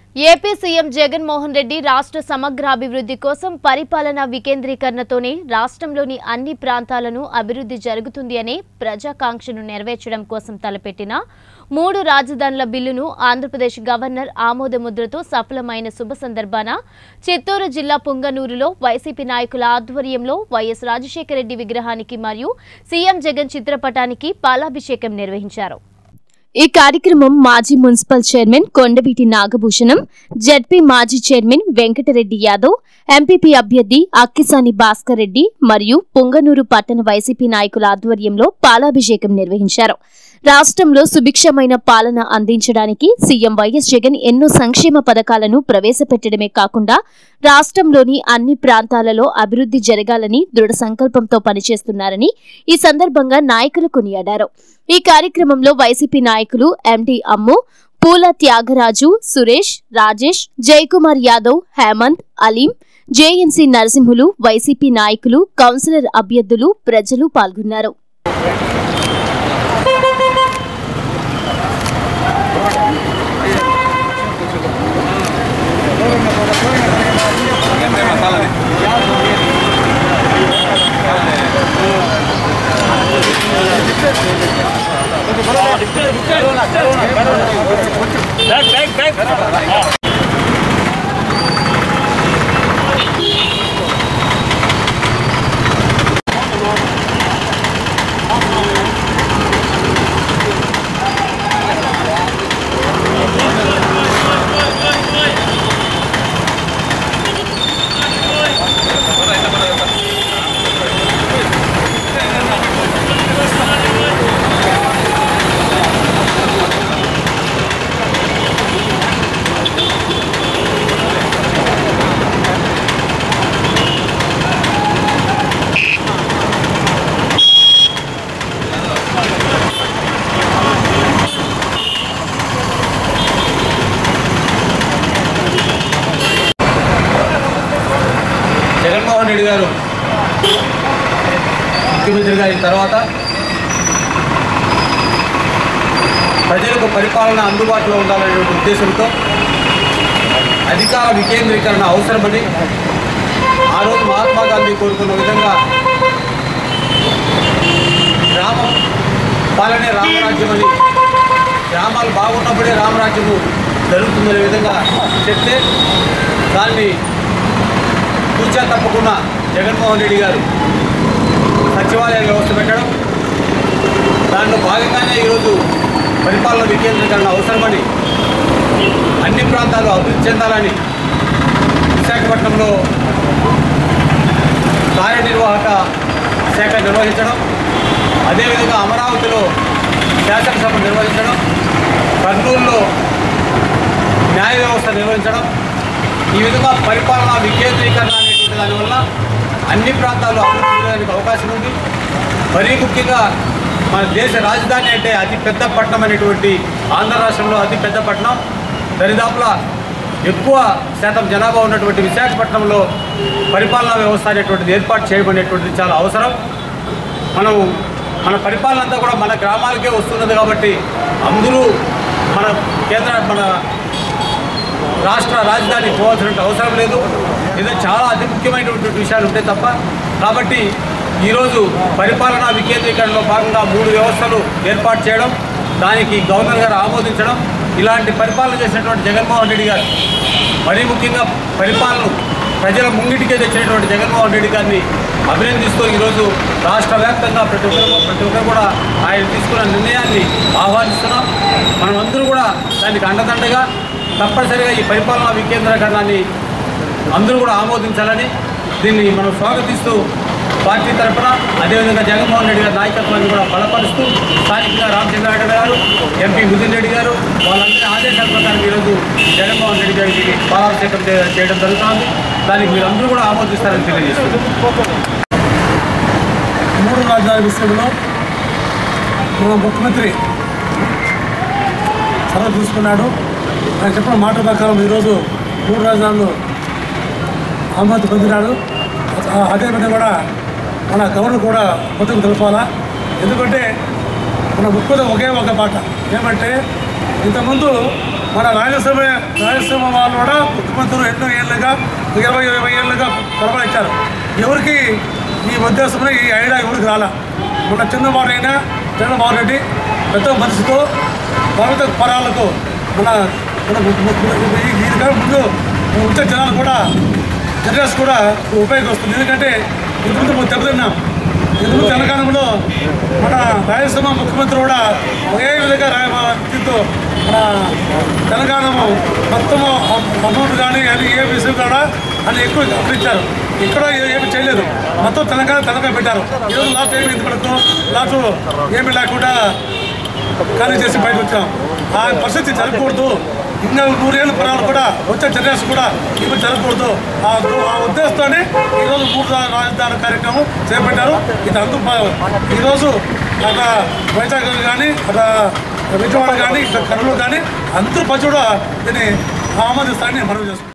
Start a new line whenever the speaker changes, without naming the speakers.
AP CM Jaganmohan Reddy రాష్ట్ర సమగ్రాభివృద్ధి కోసం పరిపాలనా వికేంద్రీకరణతోనే రాష్ట్రంలోని అన్ని ప్రాంతాలను అభివృద్ధి జరుగుతుంది అనే ప్రజాకాంక్షను నెరవేర్చడం కోసం తలపెట్టిన మూడు రాజధానుల బిల్లును ఆంధ్రప్రదేశ్ గవర్నర్ ఆమోదముద్రతో సఫలమైన శుభ సందర్భాన చిత్తూరు జిల్లా పుంగనూరులో వైసీపీ నాయకుల ఆధ్వర్యంలో వైఎస్ రాజశేఖర రెడ్డి విగ్రహానికి మరియు సీఎం జగన్ చిత్రపటానికి పాలాభిషేకం నిర్వహించారు ఈ కార్యక్రమం మాజీ municipal chairman Kondaveeti Nagabhushanam ZP మాజీ చైర్మన్ వెంకటరెడ్డి యాదవ్ ఎంపీపీ అభ్యర్థి అక్కిసాని భాస్కర్ రెడ్డి మరియు పొంగనూరు పట్టణ వైసీపీ నాయకుల ఆధ్వర్యంలో పాలాభిషేకం నిర్వహించారు రాష్ట్రంలో సుభిక్షమైన పాలన అందించడానికి సీఎం వైఎస్ జగన్ ఎన్నో సంక్షేమ పథకాలను ప్రవేశపెట్టడమే కాకుండా రాష్ట్రంలోని అన్ని ప్రాంతాలలో అభివృద్ధి జరగాలని దృఢ సంకల్పంతో పనిచేస్తున్నారని ఈ సందర్భంగా నాయకులు కొనియాడారు ఈ కార్యక్రమంలో వైసీపీ నాయకులు MD Ammu Poola Thyagaraju Suresh Rajesh Jayakumar Yadav Hemanth Aleem JNC Narasimhulu YCP నాయకులు కౌన్సిలర్ అభ్యర్థులు ప్రజలు పాల్గొన్నారు
జగన్మోహన్ రెడ్డి గారు ముఖ్యమంత్రిగా అయిన తర్వాత ప్రజలకు పరిపాలన అందుబాటులో ఉండాలనే ఉద్దేశంతో అధికార వికేంద్రీకరణ అవసరమని ఆ రోజు మహాత్మా గాంధీ కోరుకున్న విధంగా గ్రామం పాలనే రామరాజ్యం అని గ్రామాలు బాగున్నప్పుడే రామరాజ్యము జరుగుతుందనే విధంగా చెప్తే దాన్ని కూర్చా తప్పకుండా జగన్మోహన్ రెడ్డి గారు సచివాలయ వ్యవస్థ పెట్టడం దాంట్లో భాగంగానే ఈరోజు పరిపాలన వికేంద్రీకరణ అవసరమని అన్ని ప్రాంతాలు అభివృద్ధి చెందాలని విశాఖపట్నంలో కార్యనిర్వాహక శాఖ నిర్వహించడం అదేవిధంగా అమరావతిలో శాసనసభ నిర్వహించడం కర్నూలులో న్యాయ వ్యవస్థ నిర్వహించడం ఈ విధంగా పరిపాలన వికేంద్రీకరణ అనేటువంటి దానివల్ల అన్ని ప్రాంతాల్లో అభివృద్ధి చేయడానికి అవకాశం ఉంది మరీ ముఖ్యంగా మన దేశ రాజధాని అంటే అతి పెద్ద పట్టణం అనేటువంటి ఆంధ్ర రాష్ట్రంలో అతి పెద్ద పట్టణం దరిదాపులా ఎక్కువ శాతం జనాభా ఉన్నటువంటి విశాఖపట్నంలో పరిపాలనా వ్యవస్థ అనేటువంటిది ఏర్పాటు చేయబడినటువంటిది చాలా అవసరం మనం మన పరిపాలన అంతా కూడా మన గ్రామాలకే వస్తున్నది కాబట్టి అందరూ మన కేంద్ర మన రాష్ట్ర రాజధాని పోవాల్సిన అవసరం లేదు ఏదో చాలా అతి ముఖ్యమైనటువంటి విషయాలు ఉంటాయి తప్ప కాబట్టి ఈరోజు పరిపాలనా వికేంద్రీకరణలో భాగంగా మూడు వ్యవస్థలు ఏర్పాటు చేయడం దానికి గవర్నర్ గారు ఆమోదించడం ఇలాంటి పరిపాలన చేసినటువంటి జగన్మోహన్ రెడ్డి గారు మరీ ముఖ్యంగా పరిపాలన ప్రజల ముంగిటికే తెచ్చినటువంటి జగన్మోహన్ రెడ్డి గారిని అభినందిస్తూ ఈరోజు రాష్ట్ర వ్యాప్తంగా ప్రతి ఒక్కరు ప్రతి ఒక్కరు కూడా ఆయన తీసుకున్న నిర్ణయాన్ని ఆహ్వానిస్తున్నాం మనమందరూ కూడా దానికి అండదండగా తప్పనిసరిగా ఈ పరిపాలనా వికేంద్రీకరణాన్ని అందరూ కూడా ఆమోదించాలని దీన్ని మనం స్వాగతిస్తూ పార్టీ తరఫున అదేవిధంగా జగన్మోహన్ రెడ్డి గారి నాయకత్వాన్ని కూడా బలపరుస్తూ స్థానికంగా రామచంద్రారెడ్డి గారు ఎంపీ ముదిన్ రెడ్డి గారు వాళ్ళందరి ఆదేశాల ప్రకారం ఈరోజు జగన్మోహన్ రెడ్డి గారికి పాలాభిషేకం చే- చేయడం జరుగుతుంది దానికి మీరు అందరూ కూడా ఆమోదిస్తారని తెలియజేస్తున్నారు
మూడు రాజధాని విషయంలో మన ముఖ్యమంత్రి చొరవ తీసుకున్నాడు ఆయన చెప్పిన మాట ప్రకారం ఈరోజు మూడు రాజధానులు ఆమోద పొందినాడు ఆ- అదేవిధంగా కూడా మన గవర్నర్ కూడా మద్దతు తెలపాలా ఎందుకంటే మన ముఖ్యమంత్రి ఒకే ఒక మాట ఏమంటే ఇంతకుముందు మన రాయలసీమ రాయలసీమ వాళ్ళు కూడా ముఖ్యమంత్రులు ఎన్నో ఏళ్ళుగా ఇరవై ఇరవై ఏళ్ళుగా పరిపాలించారు ఎవరికి ఈ ఉద్దేశంలో ఈ ఐడియా ఎవరికి రాలా మన చంద్రబాబు అయినా చంద్రబాబు రెడ్డి పెద్ద మనసుతో భవిత పరాలకు మన మన ము- ము- ము- ఈ- ఈ కాలం ముందు వచ్చే జనాలు కూడా జనరేషన్ కూడా ఉపయోగం ఎందుకంటే ఇంతకుముందు మనం దెబ్బతిన్నాం ఇంతకుముందు తెలంగాణలో మన రాయలసీమ ముఖ్యమంత్రి కూడా ఒకే విధంగా రాయ- దీంతో మన తెలంగాణ మొత్తం అమౌంట్ కానీ అది ఏ విషయం కూడా అని ఎక్కువ గమనించారు ఇక్కడ ఏ- ఏమి చేయలేదు మొత్తం తెలంగాణ తెలంగాణ పెట్టారు ఈరోజు లాస్ట్ ఏమి ఇంతవరకు లాస్ట్ ఏమీ లేకుండా ఖాళీ చేసి బయటకు వచ్చాం ఆ పరిస్థితి జరగకూడదు ఇంకా నూరేళ్ళ పరాలు కూడా వచ్చే జనరేషన్ కూడా ఇవి జరగకూడదు ఆ ఆ ఉద్దేశంతోనే ఈరోజు మూడు రా- రాజధాని కార్యక్రమం చేపట్టారు ఇది అందు ఈరోజు అక్కడ వైజాగ్ కానీ అక్కడ విజయవాడ కానీ ఇక్కడ కర్నూలు కానీ అందరూ ప్రజలు కూడా దీన్ని ఆమోదిస్తారని మనం చేసుకుంటాం